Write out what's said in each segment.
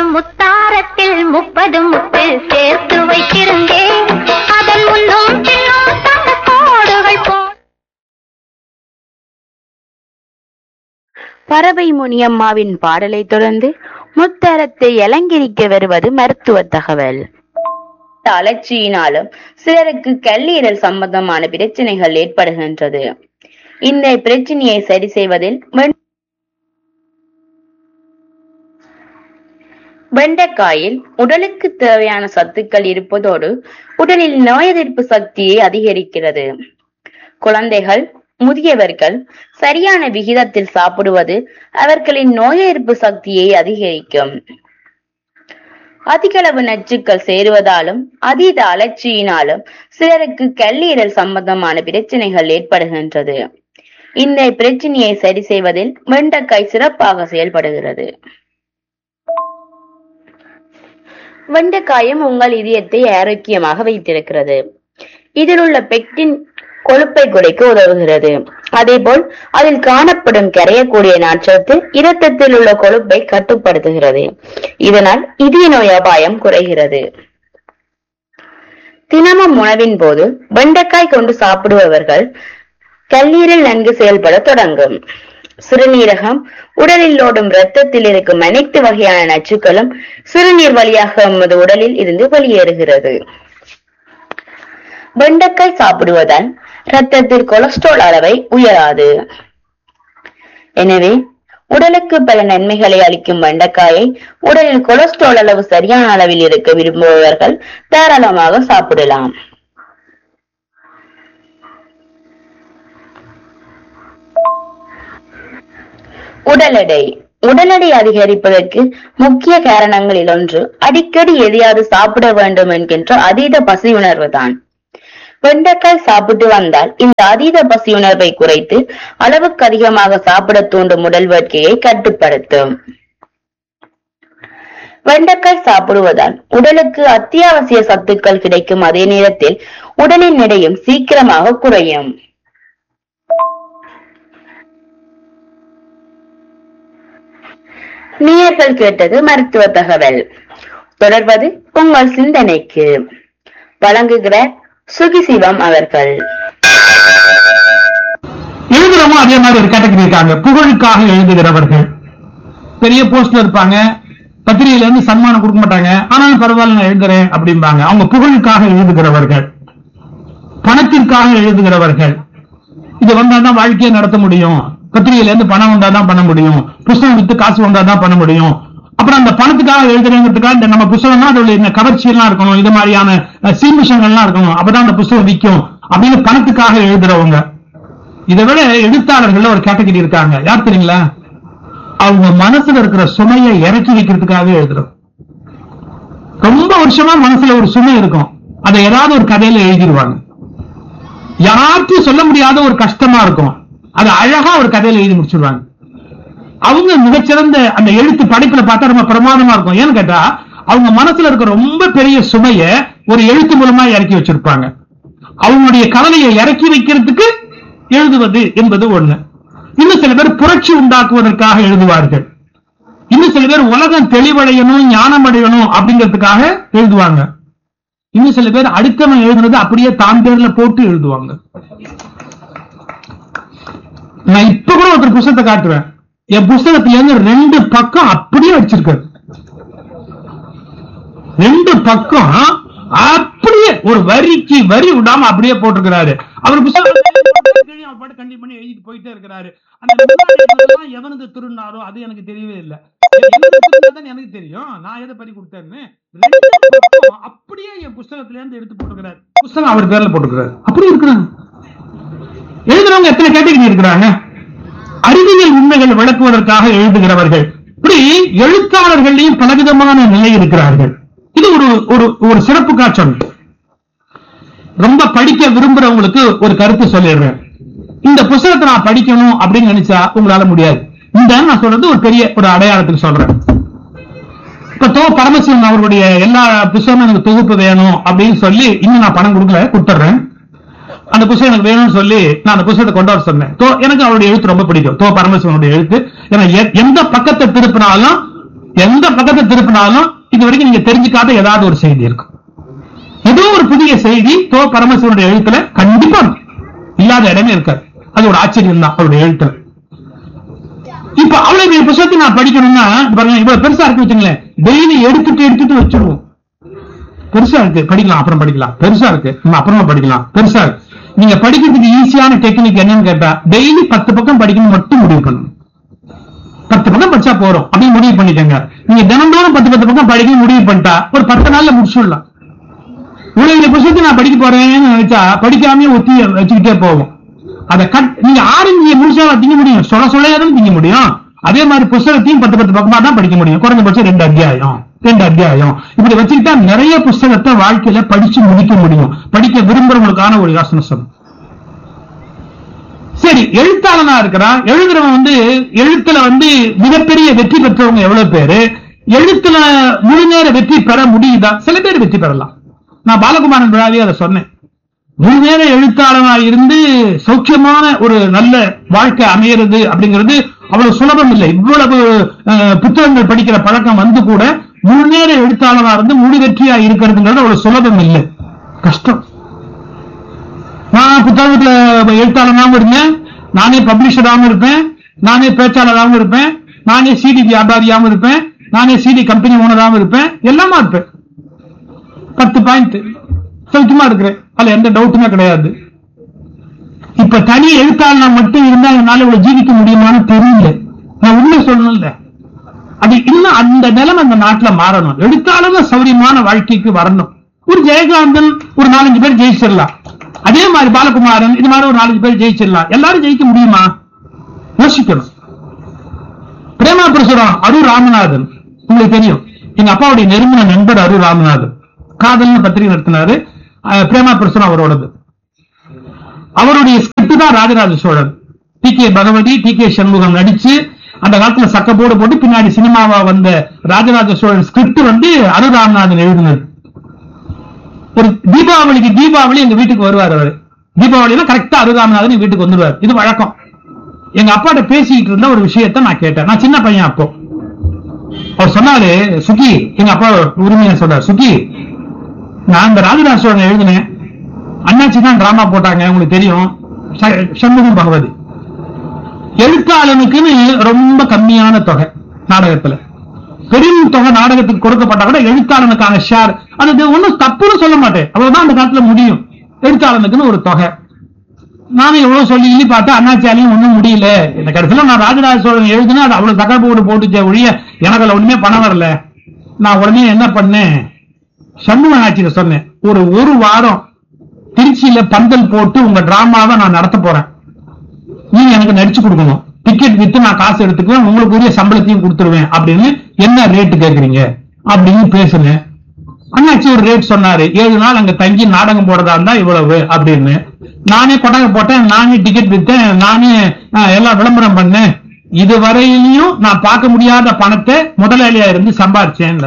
முத்தாரத்தில் முப்பது முத்து சேர்த்து வைத்திருந்தேன் அதன் முன்னும் பின்னும் தங்க கோடுகள் போ பறவை முனியம்மாவின் பாடலை தொடர்ந்து முத்தரத்தை இளங்கிரிக்க வருவது மருத்துவ தகவல் அலர்ச்சியினாலும் சிலருக்கு கல்லீரல் சம்பந்தமான பிரச்சனைகள் ஏற்படுகின்றது இந்த பிரச்சனையை சரி செய்வதில் வெண்- வெண்டைக்காயில் உடலுக்கு தேவையான சத்துக்கள் இருப்பதோடு உடலில் நோய் எதிர்ப்பு சக்தியை அதிகரிக்கிறது குழந்தைகள் முதியவர்கள் சரியான விகிதத்தில் சாப்பிடுவது அவர்களின் நோய் எதிர்ப்பு சக்தியை அதிகரிக்கும் அதிகளவு நச்சுக்கள் சேருவதாலும் அதீத அலர்ச்சியினாலும் சிலருக்கு கல்லீரல் சம்பந்தமான பிரச்சனைகள் ஏற்படுகின்றது இந்த பிரச்சனையை சரி செய்வதில் வெண்டைக்காய் சிறப்பாக செயல்படுகிறது வெண்டைக்காயும் உங்கள் இதயத்தை ஆரோக்கியமாக வைத்திருக்கிறது இதில் உள்ள பெக்டின் கொழுப்பை குறைக்க உதவுகிறது அதேபோல் அதில் காணப்படும் கரையக்கூடிய நாற்றத்து இரத்தத்தில் உள்ள கொழுப்பை கட்டுப்படுத்துகிறது இதனால் இதய நோய் அபாயம் குறைகிறது தினமும் உணவின் போது வெண்டைக்காய் கொண்டு சாப்பிடுபவர்கள் கல்லீரல் நன்கு செயல்பட தொடங்கும் சிறுநீரகம் உடலில் ஓடும் இரத்தத்தில் இருக்கும் அனைத்து வகையான நச்சுக்களும் சிறுநீர் வழியாக நமது உடலில் இருந்து வெளியேறுகிறது வெண்டைக்காய் சாப்பிடுவதால் இரத்தத்தில் கொலஸ்ட்ரால் அளவை உயராது எனவே உடலுக்கு பல நன்மைகளை அளிக்கும் வெண்டைக்காயை உடலில் கொலஸ்ட்ரால் அளவு சரியான அளவில் இருக்க விரும்புபவர்கள் தாராளமாக சாப்பிடலாம் உடல் எடை உடல் எடை அதிகரிப்பதற்கு முக்கிய காரணங்களில் ஒன்று அடிக்கடி எதையாவது சாப்பிட வேண்டும் என்கின்ற அதீத பசி உணர்வு தான் வெண்டைக்காய் சாப்பிட்டு வந்தால் இந்த அதீத பசி உணர்வை குறைத்து அளவுக்கு அதிகமாக சாப்பிட தூண்டும் உடல் வேட்கையை கட்டுப்படுத்தும் வெண்டைக்காய் சாப்பிடுவதால் உடலுக்கு அத்தியாவசிய சத்துக்கள் கிடைக்கும் அதே நேரத்தில் உடலின் எடையும் சீக்கிரமாக குறையும் நேயர்கள் கேட்டது மருத்துவ தகவல் தொடர்வது உங்கள் சிந்தனைக்கு வழங்குகிறார் சுகிசிவம் அவர்கள் எழுதுறவங்க அதே மாதிரி ஒரு கேட்டகரி இருக்காங்க புகழுக்காக எழுதுகிறவர்கள் பெரிய போஸ்ட்ல இருப்பாங்க பத்திரிகையில இருந்து சன்மானம் கொடுக்க மாட்டாங்க ஆனாலும் பரவாயில்ல நான் எழுதுறேன் அப்படிம்பாங்க அவங்க புகழுக்காக எழுதுகிறவர்கள் பணத்திற்காக எழுதுகிறவர்கள் இது வந்தாதான் வாழ்க்கையை நடத்த முடியும் பத்திரிகையில இருந்து பணம் வந்தாதான் பண்ண முடியும் புஸ்தகம் வித்து காசு வந்தாதான் பண்ண முடியும் அப்புறம் அந்த பணத்துக்காக எழுதுறேங்கிறதுக்காக இந்த நம்ம புஸ்தகம்னா அதோட இந்த கவர்ச்சி எல்லாம் இருக்கணும் இது மாதிரியான சீமிஷங்கள்லாம் இருக்கணும் அப்பதான் அந்த புஸ்தகம் விற்கும் அப்படின்னு பணத்துக்காக எழுதுறவங்க இதை விட எழுத்தாளர்கள் ஒரு கேட்டகரி இருக்காங்க யார் தெரியுங்களா அவங்க மனசுல இருக்கிற சுமையை இறக்கி வைக்கிறதுக்காக எழுதுறோம் ரொம்ப வருஷமா மனசுல ஒரு சுமை இருக்கும் அதை ஏதாவது ஒரு கதையில எழுதிடுவாங்க யாருக்கும் சொல்ல முடியாத ஒரு கஷ்டமா இருக்கும் அதை அழகா ஒரு கதையில எழுதி முடிச்சிருவாங்க அவங்க மிகச்சிறந்த அந்த எழுத்து படைப்புல பார்த்தா ரொம்ப பிரமாதமா இருக்கும் ஏன்னு கேட்டா அவங்க மனசுல இருக்க ரொம்ப பெரிய சுமைய ஒரு எழுத்து மூலமா இறக்கி வச்சிருப்பாங்க அவங்களுடைய கவலையை இறக்கி வைக்கிறதுக்கு எழுதுவது என்பது ஒண்ணு இன்னும் சில பேர் புரட்சி உண்டாக்குவதற்காக எழுதுவார்கள் இன்னும் சில பேர் உலகம் தெளிவடையணும் ஞானம் அடையணும் அப்படிங்கிறதுக்காக எழுதுவாங்க இன்னும் சில பேர் அடுத்தவன் எழுதுனது அப்படியே தான் பேர்ல போட்டு எழுதுவாங்க நான் இப்ப கூட ஒருத்தர் புஸ்தகத்தை காட்டுவேன் என் புஸ்தகத்துல இருந்து ரெண்டு பக்கம் அப்படியே அடிச்சிருக்காரு ரெண்டு பக்கம் அப்படியே ஒரு வரிக்கு வரி விடாம அப்படியே போட்டிருக்கிறாரு அவர் புஸ்தகம் அவர் பாட்டு கண்டிப்பா பண்ணி எழுதிட்டு போயிட்டே இருக்கிறாரு அந்த முன்னாடி இருந்ததெல்லாம் எவனது திருநாரோ அது எனக்கு தெரியவே இல்லை என்னது திருடினதுன்னு எனக்கு தெரியும் நான் எதை பறி கொடுத்தேன்னு ரெண்டு பக்கம் அப்படியே என் புஸ்தகத்துல இருந்து எடுத்து போட்டுக்கிறாரு புஸ்தகம் அவர் பேர்ல போட்டுக்கிறாரு அப்படி இருக்கிறாங்க எழுதுறவங்க எத்தனை கேட்டகரி இருக்கிறாங்க அறிவியல் உண்மைகள் விளக்குவதற்காக எழுதுகிறவர்கள் இப்படி எழுத்தாளர்களையும் பலவிதமான நிலை இருக்கிறார்கள் இது ஒரு ஒரு ஒரு சிறப்பு காட்சம் ரொம்ப படிக்க விரும்புறவங்களுக்கு ஒரு கருத்து சொல்லிடுறேன் இந்த புத்தகத்தை நான் படிக்கணும் அப்படின்னு நினைச்சா உங்களால முடியாது இந்த நான் சொல்றது ஒரு பெரிய ஒரு அடையாளத்துக்கு சொல்றேன் இப்ப தோ பரமசிவன் அவருடைய எல்லா புத்தகமும் எனக்கு தொகுப்பு வேணும் அப்படின்னு சொல்லி இன்னும் நான் பணம் கொடுக்கல கொடுத்துட்றேன் அந்த புத்தகம் எனக்கு வேணும்னு சொல்லி நான் அந்த புத்தகத்தை கொண்டு வர சொன்னேன் தோ எனக்கு அவருடைய எழுத்து ரொம்ப பிடிக்கும் தோ பரமசிவனுடைய எழுத்து ஏன்னா எ- எந்த பக்கத்தை திருப்பினாலும் எந்த பக்கத்தை திருப்பினாலும் இது வரைக்கும் நீங்க தெரிஞ்சுக்காத ஏதாவது ஒரு செய்தி இருக்கும் ஏதோ ஒரு புதிய செய்தி தோ பரமசிவனுடைய எழுத்துல கண்டிப்பா இருக்கும். இல்லாத இடமே இருக்காது அது ஒரு ஆச்சரியம் தான் அவருடைய எழுத்துல இப்ப அவ்வளவு பெரிய புத்தகத்தை நான் படிக்கணும்னா இது பாருங்க இவ்வளவு பெருசா இருக்கு வச்சுங்களேன் டெய்லி எடுத்துட்டு எடுத்துட்டு வச்சிருவோம் பெருசா இருக்கு படிக்கலாம் அப்புறம் படிக்கலாம் பெருசா இருக்கு நம்ம அப்புறமா படிக்கலாம் பெருசா இருக்கு நீங்க படிக்கிறதுக்கு ஈஸியான டெக்னிக் என்னன்னு கேட்டா டெய்லி பத்து பக்கம் படிக்கணும் மட்டும் முடிவு பண்ணணும் பத்து பக்கம் படிச்சா போறோம் அப்படின்னு முடிவு பண்ணிக்கங்க நீங்க தினந்தோறும் பத்து பத்து பக்கம் படிக்கணும் முடிவு பண்ணிட்டா ஒரு பத்து நாள்ல முடிச்சுடலாம் இவ்வளவு புத்தகத்தை நான் படிக்க போறேன்னு நினைச்சா படிக்காமயே ஒத்தி வச்சுக்கிட்டே போவோம் அதை கட் நீங்க ஆரஞ்சு முழுசா திங்க முடியும் சொல்ல சொல்லையாதான் திங்க முடியும் அதே மாதிரி புஸ்தகத்தையும் பத்து பத்து பக்கமா தான் படிக்க முடியும் குறைஞ்சபட்சம் ரெண்டு அத்தியாயம் ரெண்டு அத்தியாயம் இப்படி வச்சுக்கிட்டா நிறைய புஸ்தகத்தை வாழ்க்கையில படிச்சு முடிக்க முடியும் படிக்க விரும்புறவங்களுக்கான ஒரு யோசனை சொல்லும் சரி எழுத்தாளனா இருக்கிறான் எழுதுறவன் வந்து எழுத்துல வந்து மிகப்பெரிய வெற்றி பெற்றவங்க எவ்வளவு பேரு எழுத்துல முழு நேர வெற்றி பெற முடியுதா சில பேர் வெற்றி பெறலாம் நான் பாலகுமாரன் விழாவே அதை சொன்னேன் முழு நேர எழுத்தாளனா இருந்து சௌக்கியமான ஒரு நல்ல வாழ்க்கை அமையிறது அப்படிங்கிறது அவ்வளவு சுலபம் இல்லை இவ்வளவு அஹ், புத்தகங்கள் படிக்கிற பழக்கம் வந்து கூட முழு நேர எழுத்தாளனா இருந்து முழு வெற்றியா இருக்கிறதுங்கிறது அவ்வளவு சுலபம் இல்லை கஷ்டம் நான் புத்தகத்துல எழுத்தாளராகவும் இருந்தேன் நானே பப்ளிஷராகவும் இருப்பேன் நானே பேச்சாளராகவும் இருப்பேன் நானே சிடி வியாபாரியாகவும் இருப்பேன் நானே சிடி கம்பெனி ஓனராகவும் இருப்பேன் எல்லாமா இருப்பேன் பத்து பாயிண்ட் சௌக்கியமா இருக்கிறேன் அதுல எந்த டவுட்டுமே கிடையாது இப்ப தனி எழுத்தாளனா மட்டும் இருந்தா என்னால இவ்வளவு ஜீவிக்க முடியுமான்னு தெரியல நான் உண்மை சொல்லணும்ல அது இன்னும் அந்த நிலைமை அந்த நாட்டுல மாறணும் எழுத்தாளர் சௌரியமான வாழ்க்கைக்கு வரணும் ஒரு ஜெயகாந்தன் ஒரு நாலஞ்சு பேர் ஜெயிச்சிடலாம் அதே மாதிரி பாலகுமாரன் இது மாதிரி ஒரு நாலஞ்சு பேர் ஜெயிச்சிடலாம் எல்லாரும் ஜெயிக்க முடியுமா யோசிக்கணும் பிரேமா பிரசுரம் அரு ராமநாதன் உங்களுக்கு தெரியும் எங்க அப்பாவுடைய நெருங்கின நண்பர் அரு ராமநாதன் காதல்னு பத்திரிகை நடத்தினாரு அஹ், பிரேமா பிரசுரம் அவரோடது அவருடைய ஸ்கிரிப்ட் தான் Rajaraja Cholan T K Bhagavathi T K Shanmugam நடிச்சு அந்த காலத்துல சக்கப்போடு போட்டு பின்னாடி சினிமாவா வந்த ராஜராஜ சோழன் ஸ்கிரிப்ட் வந்து அரு ராமநாதன் எழுதினது ஒரு தீபாவளிக்கு தீபாவளி எங்க வீட்டுக்கு வருவார் அவரு தீபாவளினா கரெக்டா அரு ராமநாதன் எங்க வீட்டுக்கு வந்துருவார் இது வழக்கம் எங்க அப்பாட்ட பேசிக்கிட்டு இருந்த ஒரு விஷயத்தை நான் கேட்டேன் நான் சின்ன பையன் அப்போ அவர் சொன்னாரு சுகி எங்க அப்பா உரிமையா சொன்னார் சுகி நான் இந்த ராஜராஜ சோழன் எழுதினேன் அண்ணாச்சி தான் டிராமா போட்டாங்க உங்களுக்கு தெரியும் ச- சண்முகம் பகவதி எழுத்தாளனுக்குன்னு ரொம்ப கம்மியான தொகை நாடகத்துல பெரும் தொகை நாடகத்துக்கு கொடுக்கப்பட்டா கூட எழுத்தாளனுக்கான ஷேர் அது ஒண்ணும் தப்புன்னு சொல்ல மாட்டேன் அவ்வளவுதான் அந்த காலத்துல முடியும் எழுத்தாளனுக்குன்னு ஒரு தொகை நானும் எவ்வளவு சொல்லி சொல்லி பார்த்தா அண்ணாச்சியாலையும் ஒண்ணும் முடியல இந்த கடைசியில நான் ராஜராஜ சோழன் எழுதுனா அது அவ்வளவு தகவல் போட்டு போட்டுச்சே ஒழிய எனக்கு அதுல ஒண்ணுமே பணம் வரல நான் உடனே என்ன பண்ணேன் சண்முக ஆட்சியில சொன்னேன் ஒரு ஒரு வாரம் திருச்சியில பந்தல் போட்டு உங்க டிராமாவை நான் நடத்த போறேன் நீங்க எனக்கு நடிச்சு கொடுக்கணும் டிக்கெட் வித்து நான் காசு எடுத்துக்குவேன் உங்களுக்கு உரிய சம்பளத்தையும் கொடுத்துருவேன் அப்படின்னு என்ன ரேட்டு கேக்குறீங்க அப்படின்னு பேசுனேன் அண்ணாச்சி ஒரு ரேட் சொன்னாரு ஏழு நாள் அங்க தங்கி நாடகம் போடுறதா இருந்தா இவ்வளவு அப்படின்னு நானே கொட்டகை போட்டேன் நானே டிக்கெட் வித்தேன் நானே அஹ், எல்லாம் விளம்பரம் பண்ணேன் இதுவரையிலையும் நான் பார்க்க முடியாத பணத்தை முதலாளியா இருந்து சம்பாரிச்சேன்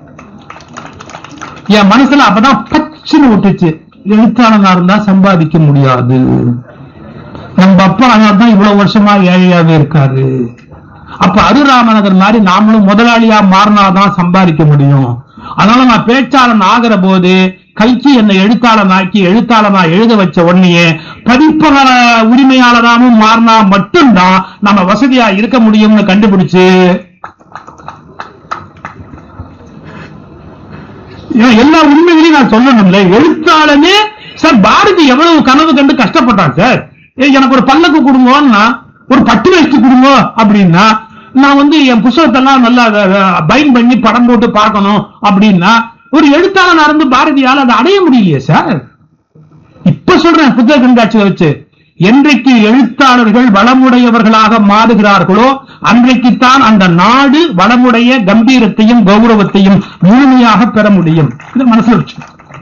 என் மனசுல அப்பதான் பச்சுன்னு விட்டுச்சு எழுத்தாளனா இருந்தா சம்பாதிக்க முடியாது நம்ம அப்பா அதனால தான் இவ்வளவு வருஷமா ஏழையாவே இருக்காரு அப்ப அருராமநாதன் மாதிரி நாமளும் முதலாளியா மாறினாதான் சம்பாதிக்க முடியும் அதனால நான் பேச்சாளன் ஆகிற போது கைக்கு என்னை எழுத்தாளன் ஆக்கி எழுத்தாளனா எழுத வச்ச உடனேயே பதிப்பக உரிமையாளராகவும் மாறினா மட்டும்தான் நம்ம வசதியா இருக்க முடியும்னு கண்டுபிடிச்சு ஏன் எல்லா உண்மைகளையும் நான் சொல்லணும்ல எழுத்தாளனே சார் பாரதி எவ்வளவு கனவு கண்டு கஷ்டப்பட்டான் சார் ஏய், எனக்கு ஒரு பல்லக்கு கொடுங்கோன்னா ஒரு பட்டு வேஷ்டி கொடுங்க அப்படின்னா நான் வந்து என் புத்தகத்தெல்லாம் நல்லா பைன் பண்ணி படம் போட்டு பார்க்கணும் அப்படின்னா ஒரு எழுத்தாளனா இருந்து பாரதியால் அதை அடைய முடியலையே சார் இப்ப சொல்றேன் புத்தக கண்காட்சியை வச்சு என்றைக்கு எழுத்தாளர்கள் வளமுடையவர்களாக மாறுகிறார்களோ அன்றைக்குத்தான் அந்த நாடு வளமுடைய கம்பீரத்தையும் கௌரவத்தையும் முழுமையாக பெற முடியும் இதை மனசுல வச்சு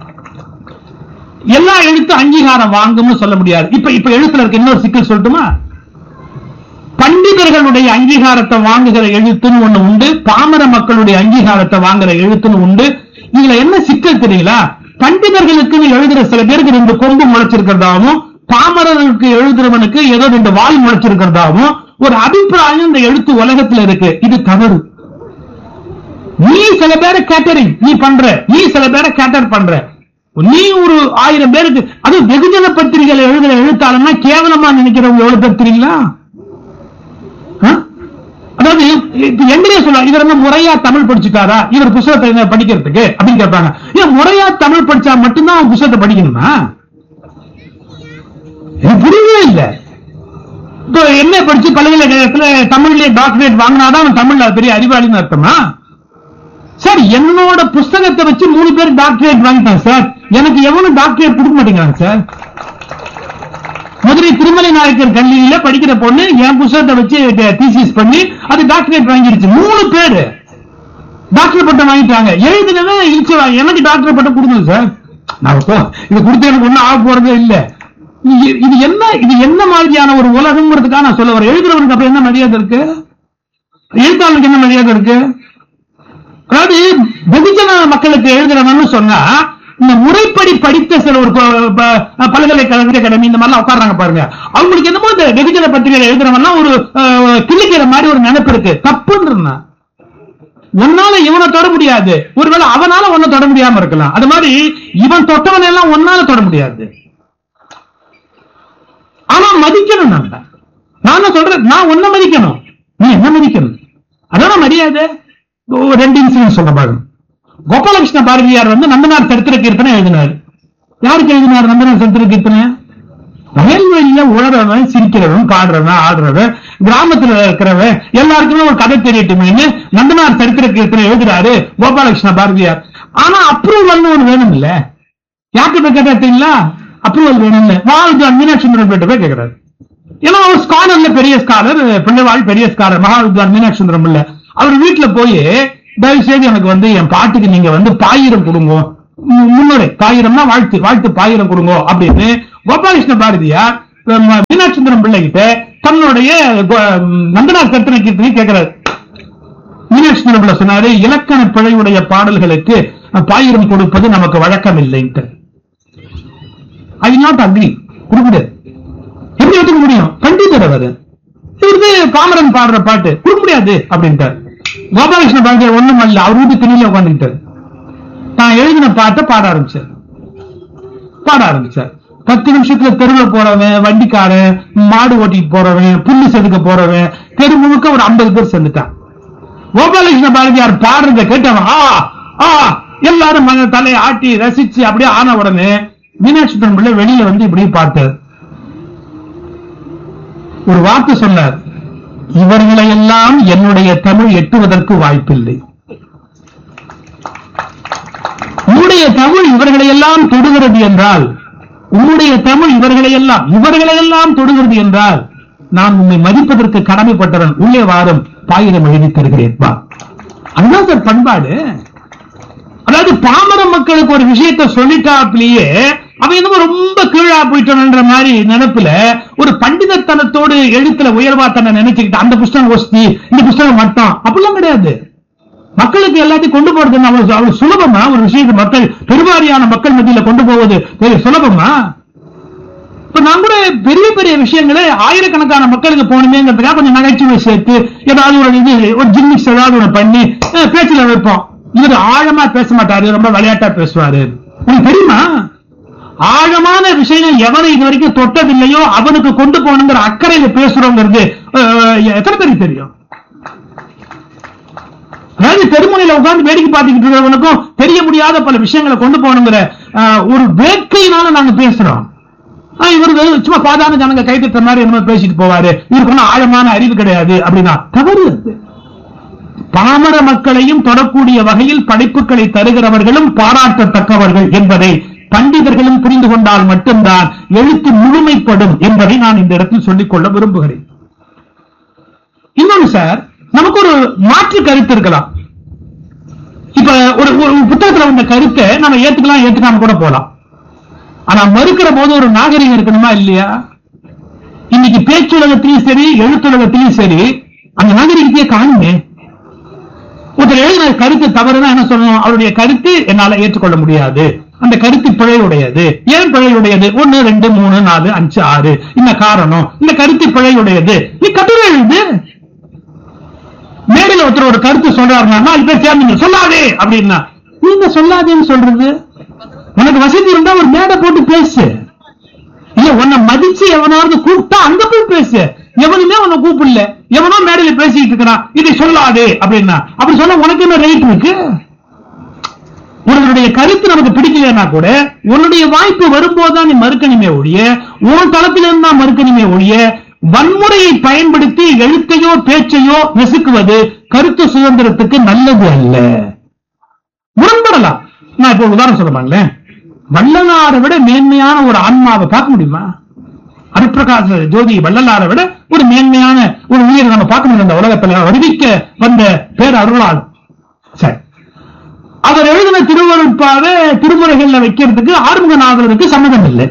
எல்லா எழுத்து அங்கீகாரம் வாங்கும்னு சொல்ல முடியாது இப்ப இப்ப எழுத்துல இருக்க இன்னொரு சிக்கல் சொல்லட்டுமா பண்டிதர்களுடைய அங்கீகாரத்தை வாங்குகிற எழுத்துன்னு ஒண்ணு உண்டு பாமர மக்களுடைய அங்கீகாரத்தை வாங்குற எழுத்துன்னு உண்டு இதுல என்ன சிக்கல் தெரியுங்களா பண்டிதர்களுக்குன்னு எழுதுற சில பேருக்கு ரெண்டு கொம்பு முளைச்சிருக்கிறதாவும் பாமரர்களுக்கு எழுதுறவனுக்கு ஏதோ ரெண்டு வால் முளைச்சிருக்கிறதாவும் ஒரு அபிப்பிராயம் இந்த எழுத்து உலகத்துல இருக்கு இது தவறு நீ சில பேரை கேட்டரிங் நீ பண்ற நீ சில பேரை கேட்டர் பண்ற நீ ஒரு ஆயிரம் பேருக்கு அது வெகுஜன பத்திரிகைகள் எழுதுற எழுத்தாளர்னா கேவலமா நினைக்கிறவங்க எவ்வளவு பேர் தெரியுங்களா ஆ? அதாவது இப்ப எங்களையே சொல்ல இவர் என்ன முறையா தமிழ் படிச்சுட்டாரா இவர் புத்தகத்தை என்ன படிக்கிறதுக்கு அப்படின்னு கேட்பாங்க ஏன் முறையா தமிழ் படிச்சா மட்டும்தான் அவன் புத்தகத்தை படிக்கணுமா எனக்கு புரியவே இல்லை இப்போ என்ன படிச்சு பல்கலைக்கழகத்துல தமிழ்லயே டாக்டரேட் வாங்கினாதான் அவன் தமிழ்ல பெரிய அறிவாளின்னு அர்த்தமா சார் என்னோட புஸ்தகத்தை வச்சு மூணு பேர் டாக்டரேட் வாங்கிட்டான் சார் எனக்கு எவனும் டாக்டரேட் கொடுக்க மாட்டேங்கிறாங்க சார் மதுரை திருமலை நாயக்கர் கல்லூரியில படிக்கிற பொண்ணு என் புஸ்தகத்தை வச்சு தீசிஸ் பண்ணி அது டாக்டரேட் வாங்கிடுச்சு மூணு பேரு டாக்டர் பட்டம் வாங்கிட்டாங்க எழுதுனவன் இழிச்சவா எனக்கு டாக்டர் பட்டம் கொடுங்க சார் நான் இப்போ இது கொடுத்து எனக்கு ஒண்ணும் ஆக போறதே இல்ல இது- இது என்ன இது என்ன மாதிரியான ஒரு உலகங்கிறதுக்காக நான் சொல்ல வரேன் எழுதுறவனுக்கு அப்ப என்ன மரியாதை இருக்கு எழுத்தாளனுக்கு என்ன மரியாதை இருக்கு அதாவது வெகுஜன மக்களுக்கு எழுதுறவன்னு சொன்னா இந்த முறைப்படி படித்த சில ஒரு ப- ப- பல்கலைக்கழக அகாடமி இந்த மாதிரிலாம் உட்கார்றாங்க பாருங்க அவங்களுக்கு என்னமோ இந்த வெகுஜன பத்திரிகை எழுதுறவன்லாம் ஒரு அஹ், கிள்ளிக்கிற மாதிரி ஒரு நினைப்பு இருக்கு தப்புன்னு உன்னால இவனை தொட முடியாது ஒருவேளை அவனால ஒன்ன தொட முடியாம இருக்கலாம் அது மாதிரி இவன் தொட்டவன் எல்லாம் ஒன்னால தொட முடியாது ஆனா மதிக்கணும் நம்ம நான் என்ன சொல்றேன் நான் உன்னை மதிக்கணும் நீ என்ன மதிக்கணும் அதான் மரியாதை ஒரு ரெண்டு இன்சிடென்ட் சொல்ல பாருங்க கோபாலகிருஷ்ண பாரதியார் வந்து நந்தனார் சரித்திர கீர்த்தனை எழுதினார் யாருக்கு எழுதினார் நந்தனார் சரித்திர கீர்த்தனை வயல்வெளியில உழறவன் சிரிக்கிறவன் பாடுறவன் ஆடுறவன் கிராமத்துல இருக்கிறவன் எல்லாருக்குமே ஒரு கதை தெரியட்டுமேன்னு நந்தனார் சரித்திர கீர்த்தனை எழுதுறாரு கோபாலகிருஷ்ண பாரதியார் ஆனா அப்ரூவல்னு ஒண்ணு வேணும் இல்ல யார்கிட்ட போய் கேட்டீங்களா அப்ரூவல் வேணும் இல்ல வாழ் மீனாட்சி சுந்தரம் போய் கேட்கிறாரு ஏன்னா அவர் ஸ்காலர்ல பெரிய ஸ்காலர் பிள்ளைவாள் பெரிய ஸ்காலர் மகாவித்வான் மீனாட்சி சுந்தரம் இல்ல அவர் வீட்டுல போய் தயவு செய்து எனக்கு வந்து என் பாட்டுக்கு நீங்க வந்து பாயிரம் கொடுங்க மு- முன்னுரை பாயிரம்னா வாழ்த்து வாழ்த்து பாயிரம் கொடுங்க அப்படின்னு கோபாலகிருஷ்ண பாரதியார் நம்ம மீனாட்சி சுந்தரம் பிள்ளை கிட்ட தன்னுடைய கோ- நந்தனார் கர்த்தனை கீர்த்தனை கேட்கிறாரு மீனாட்சி சுந்தரம் பிள்ளை சொன்னாரு இலக்கண பிழையுடைய பாடல்களுக்கு பாயிரம் கொடுப்பது நமக்கு வழக்கம் இல்லைன்ட்டு ஐ நாட் அக்ரி கொடுக்க முடியாது எப்படி ஒத்துக்க முடியும் பண்டிதர் அவர் இவருக்கு பாமரன் பாடுற பாட்டு கொடுக்க முடியாது அப்படின்ட்டார் கோபாலகிருஷ்ண பாரதியார் ஒண்ணும் அல்ல அவர் வீட்டு திணில உட்காந்துக்கிட்டார் தான் எழுதின பாட்டை பாட ஆரம்பிச்சார் பாட ஆரம்பிச்சார் பத்து நிமிஷத்துல தெருவில் போறவன் வண்டிக்காரன் மாடு ஓட்டிட்டு போறவன் புல்லு செதுக்க போறவன் தெரு முழுக்க ஒரு ஐம்பது பேர் சேர்ந்துட்டான் கோபாலகிருஷ்ண பாரதியார் பாடுறத கேட்டவன் ஆ ஆ எல்லாரும் மக தலையை ஆட்டி ரசிச்சு அப்படியே ஆன உடனே மீனாட்சி சுந்தரம் பிள்ளை வெளியில வந்து இப்படி பார்த்தார் ஒரு வார்த்தை சொன்னார் இவர்களை எல்லாம் என்னுடைய தமிழ் எட்டுவதற்கு வாய்ப்பில்லை உன்னுடைய தமிழ் இவர்களை எல்லாம் தொடுகிறது என்றால் உன்னுடைய தமிழ் இவர்களை எல்லாம் இவர்களை எல்லாம் தொடுகிறது என்றால் நான் உன்னை மதிப்பதற்கு கடமைப்பட்டவன் உள்ளே வாரும் பாயிரம் எழுதி தருகிறேன் வா அதுதான் சார் பண்பாடு அதாவது பாமர மக்களுக்கு ஒரு விஷயத்தை சொல்லிட்டாப்லயே அவன் என்னமோ ரொம்ப கீழா போயிட்டான்ற மாதிரி நினைப்புல ஒரு பண்டிதத்தனத்தோடு எழுத்துல உயர்வா தன்னை நினைச்சுக்கிட்டு அந்த புஸ்தகம் ஒஸ்தி இந்த புஸ்தகம் மட்டும் அப்படிலாம் கிடையாது மக்களுக்கு எல்லாத்தையும் கொண்டு போறது என்ன அவ்வளவு அவ்வளவு சுலபமா ஒரு விஷயத்தை மக்கள் பெருவாரியான மக்கள் மத்தியில கொண்டு போவது பெரிய சுலபமா இப்ப நான் கூட பெரிய பெரிய விஷயங்களை ஆயிரக்கணக்கான மக்களுக்கு போகணுமேங்கிறதுக்காக கொஞ்சம் நகைச்சுவை சேர்த்து ஏதாவது ஒரு இது ஒரு ஜிம்மிக்ஸ் ஏதாவது ஒண்ணு பண்ணி அஹ், பேச்சுல வைப்போம் இவர் ஆழமா பேச மாட்டாரு ரொம்ப விளையாட்டா பேசுவாரு உங்களுக்கு தெரியுமா ஆழமான விஷயம் எவனை இது வரைக்கும் தொட்டதில்லையோ அவனுக்கு கொண்டு போகணுங்கிற அக்கறையில பேசுறோங்கிறது அஹ், எத்தனை பேருக்கு தெரியும் அதாவது தெருமுனையில உட்கார்ந்து வேடிக்கை பார்த்துக்கிட்டு இருக்கிறவனுக்கும் தெரிய முடியாத பல விஷயங்களை கொண்டு போகணுங்கிற அஹ், ஒரு வேட்கையினால நாங்க பேசுறோம் ஆஹ் இவரு வெறும் சும்மா சாதாரண ஜனங்க கை தட்டுற மாதிரி என்ன பேசிட்டு போவாரு இவருக்கு ஒன்றும் ஆழமான அறிவு கிடையாது அப்படின்னா தவறு அது. பாமர மக்களையும் தொடக்கூடிய வகையில் படைப்புகளை தருகிறவர்களும் பாராட்டத்தக்கவர்கள் என்பதை பண்டிதர்களும் புரிந்து கொண்டால் மட்டும்தான் எழுத்து முழுமைப்படும் என்பதை நான் இந்த இடத்தில் சொல்லிக் கொள்ள விரும்புகிறேன் இன்னொன்னு சார் நமக்கு ஒரு மாற்று கருத்து இருக்கலாம் இப்ப ஒரு ஒரு புத்தகத்துல வந்த கருத்தை நம்ம ஏத்துக்கலாம் ஏத்துக்காம கூட போலாம் ஆனா மறுக்கிற போது ஒரு நாகரிகம் இருக்கணுமா இல்லையா இன்னைக்கு பேச்சுலகத்திலையும் சரி எழுத்துலகத்திலையும் சரி அந்த நாகரிகத்தையே காணுமே ஒருத்தர் எழுதின கருத்து தவறுனா என்ன சொல்லணும் அவருடைய கருத்து என்னால ஏற்றுக்கொள்ள முடியாது அந்த கருத்து பிழையுடையது ஏன் பிழையுடையது ஒன்னு ரெண்டு மூணு நாலு அஞ்சு ஆறு இந்த காரணம் இந்த கருத்து பிழையுடையது நீ கட்டுரை எழுது மேடையில ஒருத்தர் ஒரு கருத்து சொல்றாருன்னா நாலு பேர் சேர்ந்தீங்க சொல்லாதே அப்படின்னா நீங்க சொல்லாதேன்னு சொல்றது உனக்கு வசதி இருந்தா ஒரு மேடை போட்டு பேசு இல்ல உன்னை மதிச்சு எவனாவது கூப்பிட்டா அங்க போய் பேசு எவனுமே உன்னை கூப்பிடல எவனோ மேடையில பேசிட்டு இருக்கிறான் இதை சொல்லாதே அப்படின்னா அப்படி சொன்னா உனக்கு என்ன ரைட் இருக்கு உன்னுடைய கருத்து நமக்கு பிடிக்கலன்னா கூட உன்னுடைய வாய்ப்பு வரும்போதுதான் நீ மறுக்கணுமே ஒழிய உன் தளத்திலிருந்து தான் மறுக்கணுமே ஒழிய வன்முறையை பயன்படுத்தி எழுத்தையோ பேச்சையோ நெசுக்குவது கருத்து சுதந்திரத்துக்கு நல்லது அல்ல முரண்படலாம் நான் இப்போ ஒரு உதாரணம் சொல்ல வள்ளலாரை விட மேன்மையான ஒரு ஆன்மாவை பார்க்க முடியுமா அருப்பிரகாச ஜோதி வள்ளலாரை விட ஒரு மேன்மையான ஒரு உயிரை நம்ம பார்க்க முடியும் இந்த உலகத்துல அறிவிக்க வந்த பேர் அருளால் சரி அவர் எழுதின திருவருட்பாவை திருமுறைகள்ல வைக்கிறதுக்கு ஆறுமுக நாவலருக்கு சம்மதம் இல்லை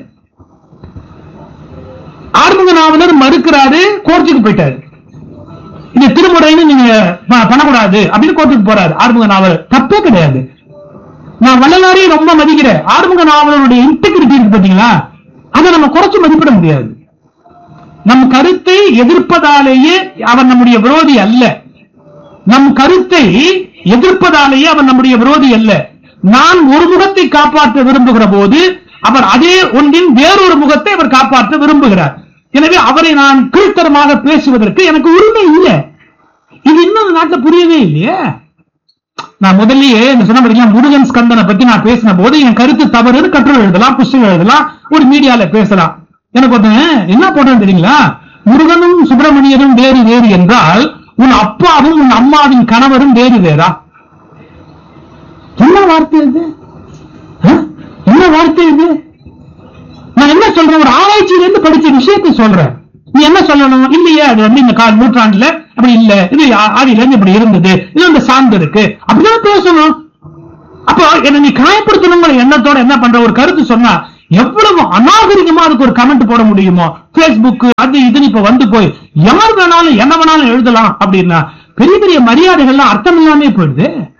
ஆறுமுக நாவலர் மறுக்கிறாரு கோர்ட்டுக்கு போயிட்டாரு இந்த திருமுறைன்னு நீங்க ப- பண்ணக்கூடாது அப்படின்னு கோர்ட்டுக்கு போறாரு ஆறுமுக நாவலர் தப்பே கிடையாது நான் வள்ளலாரையும் ரொம்ப மதிக்கிறேன் ஆறுமுக நாவலருடைய இன்டெகிரிட்டி இருக்கு பாத்தீங்களா அதை நம்ம குறைச்சு மதிப்பிட முடியாது நம் கருத்தை எதிர்ப்பதாலேயே அவர் நம்முடைய விரோதி அல்ல நம் கருத்தை எதிர்ப்பதாலேயே அவர் நம்முடைய விரோதி அல்ல நான் ஒரு முகத்தை காப்பாற்ற விரும்புகிற போது அவர் அதே ஒன்றின் வேறொரு முகத்தை அவர் காப்பாற்ற விரும்புகிறார் எனவே அவரை நான் கீழ்த்தரமாக பேசுவதற்கு எனக்கு உரிமை இல்லை இது இன்னும் இந்த நாட்டுல புரியவே இல்லையே நான் முதல்லயே இந்த சொன்ன பாத்தீங்களா முருகன் ஸ்கந்தனை பத்தி நான் பேசின போது என் கருத்து தவறுன்னு கட்டுரை எழுதலாம் புஸ்தகம் எழுதலாம் ஒரு மீடியால பேசலாம் எனக்கு ஒருத்தன் என்ன போட்டேன் தெரியுங்களா முருகனும் சுப்பிரமணியனும் வேறு வேறு என்றால் உன் அப்பாவும் உன் அம்மாவின் கணவரும் வேறு வேறா என்ன வார்த்தை இது ஆ? என்ன வார்த்தை இது நான் என்ன சொல்றேன் ஒரு ஆராய்ச்சியில இருந்து படிச்ச விஷயத்தை சொல்றேன் நீ என்ன சொல்லணும் இல்லையே அது வந்து இந்த கால் நூற்றாண்டுல அப்படி இல்ல இது ஆ- ஆதியில இருந்து இப்படி இருந்தது இது அந்த சார்ந்து இருக்கு அப்படிதான் பேசணும் அப்போ என்ன நீ காயப்படுத்தணுங்கிற எண்ணத்தோட என்ன பண்ற ஒரு கருத்து சொன்னா எவ்வளவு அநாகரிகமா அதுக்கு ஒரு கமெண்ட் போட முடியுமோ Facebook அது இதுன்னு இப்ப வந்து போய் யார் வேணாலும் என்ன வேணாலும் எழுதலாம் அப்படின்னா பெரிய பெரிய மரியாதைகள்லாம் அர்த்தம் இல்லாமே போயிடுது